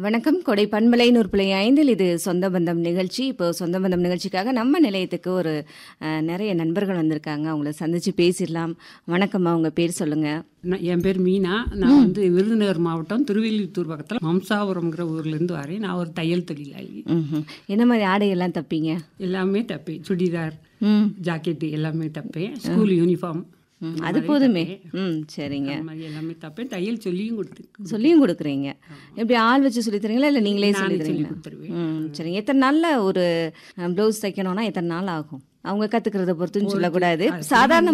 வணக்கம் கொடை பண்பலை நூற்புலை ஐந்தில் இது சொந்த பந்தம் நிகழ்ச்சி இப்போ சொந்த பந்தம் நிகழ்ச்சிக்காக நம்ம நிலையத்துக்கு ஒரு அஹ், நிறைய நண்பர்கள் வந்திருக்காங்க அவங்கள சந்திச்சு பேசிடலாம் வணக்கம்மா உங்க பேர் சொல்லுங்க நான் என் பேர் மீனா நான் வந்து விருதுநகர் மாவட்டம் திருவில்லிபுத்தூர் பக்கத்தில் மம்சாபுரம்ங்கிற ஊர்லேருந்து வரேன் நான் ஒரு தையல் தொழிலாளி ம்ஹும். என்ன மாதிரி ஆடையெல்லாம் தப்பீங்க எல்லாமே தப்பேன் சுடிதார் ம் ஜாக்கெட்டு எல்லாமே தப்பேன் ஸ்கூல் யூனிஃபார்ம் ம், அது போதுமே ம் சரிங்க அந்த மாதிரி எல்லாமே தப்பேன் தையல் சொல்லியும் கொடுத்து சொல்லியும் கொடுக்குறீங்க எப்படி ஆள் வச்சு சொல்லி தரீங்களா இல்லை நீங்களே சொல்லி நானே சொல்லி தரீங்களா கொடுத்துருவேன் ம் சரிங்க எத்தனை நாளில் ஒரு ப்ளவுஸ் தைக்கணும்னா எத்தனை நாள் ஆகும் அவங்க கற்றுக்கிறத பொறுத்துன்னு சொல்லக்கூடாது சாதாரண